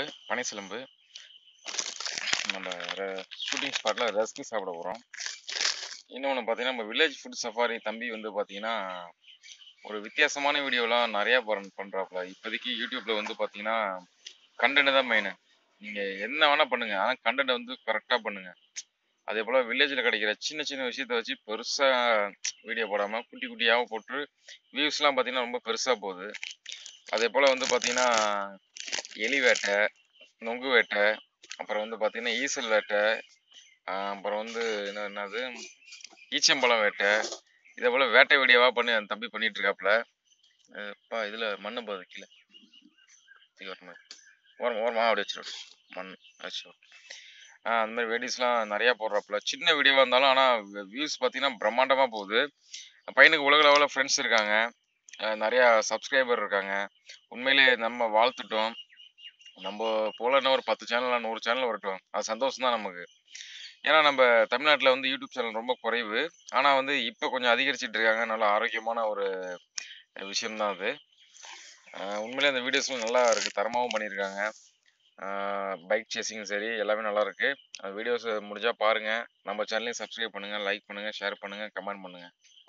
சிலம்பு பனை சிலம்பு நம்ம ஷூட்டிங் ஸ்பாட்டில் ரஸ்க்கு சாப்பிட போகிறோம் இன்னொன்று பார்த்தீங்கன்னா நம்ம வில்லேஜ் ஃபுட் சஃபாரி தம்பி வந்து பார்த்தீங்கன்னா ஒரு வித்தியாசமான வீடியோலாம் நிறையா பண் பண்ணுறாப்புல இப்போதைக்கு யூடியூப்பில் வந்து பார்த்தீங்கன்னா கண்டென்ட் தான் மெயின் நீங்கள் என்ன வேணால் பண்ணுங்கள் ஆனால் கண்டென்ட் வந்து கரெக்டாக பண்ணுங்கள் அதே போல் வில்லேஜில் கிடைக்கிற சின்ன சின்ன விஷயத்த வச்சு பெருசாக வீடியோ போடாமல் குட்டி குட்டியாகவும் போட்டு வியூஸ்லாம் பார்த்தீங்கன்னா ரொம்ப பெருசாக போகுது அதே போல் வந்து பார்த்தீங்கன்னா எலி வேட்டை நொங்கு வேட்டை அப்புறம் வந்து பார்த்தீங்கன்னா ஈசல் வேட்டை ஆஹ் அப்புறம் வந்து என்ன என்னது ஈச்சம்பழம் வேட்டை இதே போல் வேட்டை வீடியோவாக பண்ணி அந்த தம்பி பண்ணிட்டு இருக்காப்புல அப்பா இதில் மண்ணு போகுது கீழே இது வரணும் ஓரம் ஓரமாக அப்படி வச்சிரு மண் வச்சு ஆ அந்த மாதிரி வீடியோஸ்லாம் நிறையா போடுறாப்புல சின்ன வீடியோவாக இருந்தாலும் ஆனால் வியூஸ் பார்த்தீங்கன்னா பிரம்மாண்டமாக போகுது பையனுக்கு உலக லெவலில் ஃப்ரெண்ட்ஸ் இருக்காங்க அஹ் நிறையா சப்ஸ்கிரைபர் இருக்காங்க உண்மையிலே நம்ம வாழ்த்துட்டோம் நம்ம போல இன்னும் ஒரு பத்து சேனல் நூறு சேனல் வரட்டும் அது சந்தோஷம் தான் நமக்கு ஏன்னா நம்ம தமிழ்நாட்டில் வந்து யூடியூப் சேனல் ரொம்ப குறைவு ஆனால் வந்து இப்போ கொஞ்சம் அதிகரிச்சிட்டு இருக்காங்க நல்ல ஆரோக்கியமான ஒரு விஷயம்தான் அது அஹ் உண்மையிலே அந்த வீடியோஸ்லாம் நல்லா இருக்குது தரமாகவும் பண்ணியிருக்காங்க பைக் சேசிங் சரி எல்லாமே நல்லா இருக்கு அந்த வீடியோஸ் முடிஞ்சால் பாருங்கள் நம்ம சேனலையும் சப்ஸ்கிரைப் பண்ணுங்கள் லைக் பண்ணுங்கள் ஷேர் பண்ணுங்கள் கமெண்ட் பண்ணுங்கள்